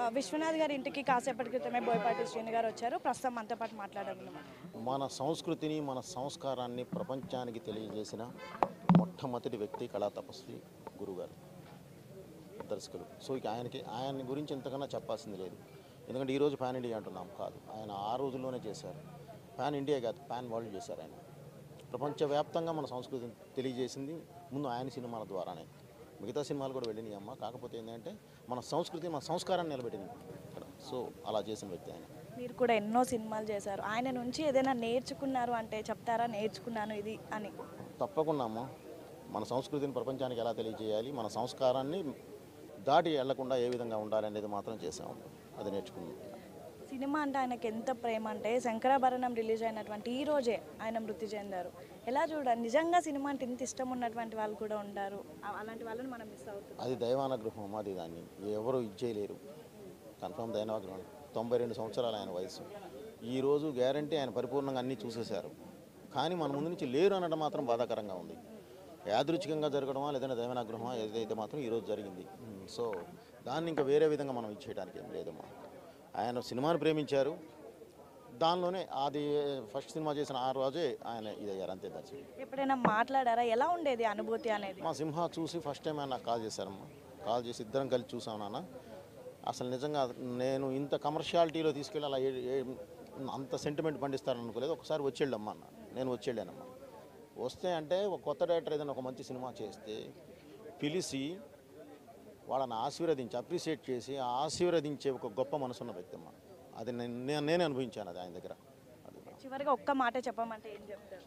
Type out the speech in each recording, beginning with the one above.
ఆ, విశ్వనాథ్ గారి ఇంటికి కాసేపటి క్రితమే బోయపాటి శ్రీను గారు వచ్చారు ప్రస్తుతం మనతో పాటు మాట్లాడాలన్నమాట మన సంస్కృతిని మన సంస్కారాన్ని ప్రపంచానికి తెలియజేసిన మొట్టమొదటి వ్యక్తి కళా తపస్వి గురుగారు దర్శకులు సో ఇక ఆయనకి ఆయన గురించి ఇంతకన్నా చెప్పాల్సింది లేదు ఎందుకంటే ఈరోజు పాన్ ఇండియా అంటున్నాం కాదు ఆయన ఆ రోజుల్లోనే చేశారు పాన్ ఇండియా కాదు పాన్ వరల్డ్ చేశారు ఆయన ప్రపంచవ్యాప్తంగా మన సంస్కృతిని తెలియజేసింది ముందు ఆయన సినిమాల ద్వారానే మిగతా సినిమాలు కూడా వెళ్ళినాయి అమ్మ కాకపోతే ఏంటంటే మన సంస్కృతి మన సంస్కారాన్ని నిలబెట్టింది ఇక్కడ సో అలా చేసిన వ్యక్తి ఆయన మీరు కూడా ఎన్నో సినిమాలు చేశారు ఆయన నుంచి ఏదైనా నేర్చుకున్నారు అంటే చెప్తారా నేర్చుకున్నాను ఇది అని తప్పకుండా అమ్మ మన సంస్కృతిని ప్రపంచానికి ఎలా తెలియజేయాలి మన సంస్కారాన్ని దాటి వెళ్లకుండా ఏ విధంగా ఉండాలి అనేది మాత్రం చేసాము అది నేర్చుకున్నాం సినిమా అంటే ఆయనకి ఎంత ప్రేమ అంటే శంకరాభరణం రిలీజ్ అయినటువంటి ఈ రోజే ఆయన మృతి చెందారు ఎలా చూడాలి నిజంగా సినిమా అంటే ఇంత ఇష్టం ఉన్నటువంటి వాళ్ళు కూడా ఉంటారు అ- అలాంటి వాళ్ళని మనం మిస్ అవుతున్నాం అది దైవానుగ్రహం అమ్మ అది దాన్ని ఎవరు ఇచ్చేయలేరు కన్ఫర్మ్ దైవానుగ్రహం తొంభై రెండు సంవత్సరాలు ఆయన వయసు ఈ రోజు గ్యారంటీ ఆయన పరిపూర్ణంగా అన్నీ చూసేశారు కానీ మన ముందు నుంచి లేరు అనడం మాత్రం బాధాకరంగా ఉంది యాదృచ్ఛికంగా జరగడమా లేదంటే దైవానుగ్రహమా ఏదైతే మాత్రం ఈరోజు జరిగింది ఉమ్, సో దాన్ని ఇంకా వేరే విధంగా మనం ఇచ్చేయడానికి ఏం లేదమ్మా ఆయన సినిమాను ప్రేమించారు దానిలోనే అది ఫస్ట్ సినిమా చేసిన ఆ రోజే ఆయన ఇదయ్యారు అంతే దర్శనం ఎప్పుడైనా మాట్లాడారా ఎలా ఉండేది అనుభూతి అనేది మా సింహ చూసి ఫస్ట్ టైం ఆయన నాకు కాల్ చేశారమ్మా కాల్ చేసి ఇద్దరం కలిసి చూసాం నాన్న అసలు నిజంగా నేను ఇంత కమర్షియాలిటీలో తీసుకెళ్ళి అలా ఏ- ఏ- అంత సెంటిమెంట్ పండిస్తారని అనుకోలేదు ఒకసారి వచ్చేళ్ళమ్మా అన్న నేను వచ్చేళ్ళానమ్మా వస్తే అంటే ఒక కొత్త డైరెక్టర్ ఏదైనా ఒక మంచి సినిమా చేస్తే పిలిచి వాళ్ళని ఆశీర్వదించి అప్రిషియేట్ చేసి ఆశీర్వదించే ఒక గొప్ప మనసున్న వ్యక్తి అమ్మా అది నేను నేను- నేనే అనుభవించాను అది ఆయన దగ్గర అది చివరిగా ఒక్క మాట చెప్పమంటే ఏం చెప్తారు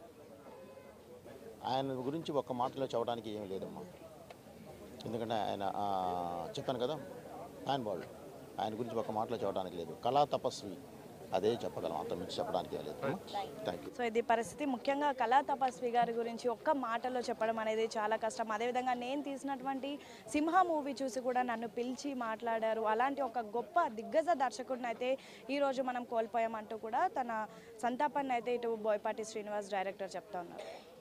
ఆయన గురించి ఒక్క మాటలో చెప్పడానికి ఏమీ లేదమ్మా ఎందుకంటే ఆయన ఆ, చెప్పాను కదా ఆయన వాళ్ళు ఆయన గురించి ఒక మాటలో చెప్పడానికి లేదు కళా తపస్వి అదే చెప్పగలం అంత మించి చెప్పడానికి ఏం లేదు థ్యాంక్ యూ సో ఇది పరిస్థితి ముఖ్యంగా కళా తపస్వి గారి గురించి ఒక్క మాటలో చెప్పడం అనేది చాలా కష్టం అదేవిధంగా నేను తీసినటువంటి సింహ మూవీ చూసి కూడా నన్ను పిలిచి మాట్లాడారు అలాంటి ఒక గొప్ప దిగ్గజ దర్శకుడిని అయితే ఈరోజు మనం కోల్పోయామంటూ కూడా తన సంతాపాన్ని అయితే ఇటు బోయపాటి శ్రీనివాస్ డైరెక్టర్ చెప్తా ఉన్నారు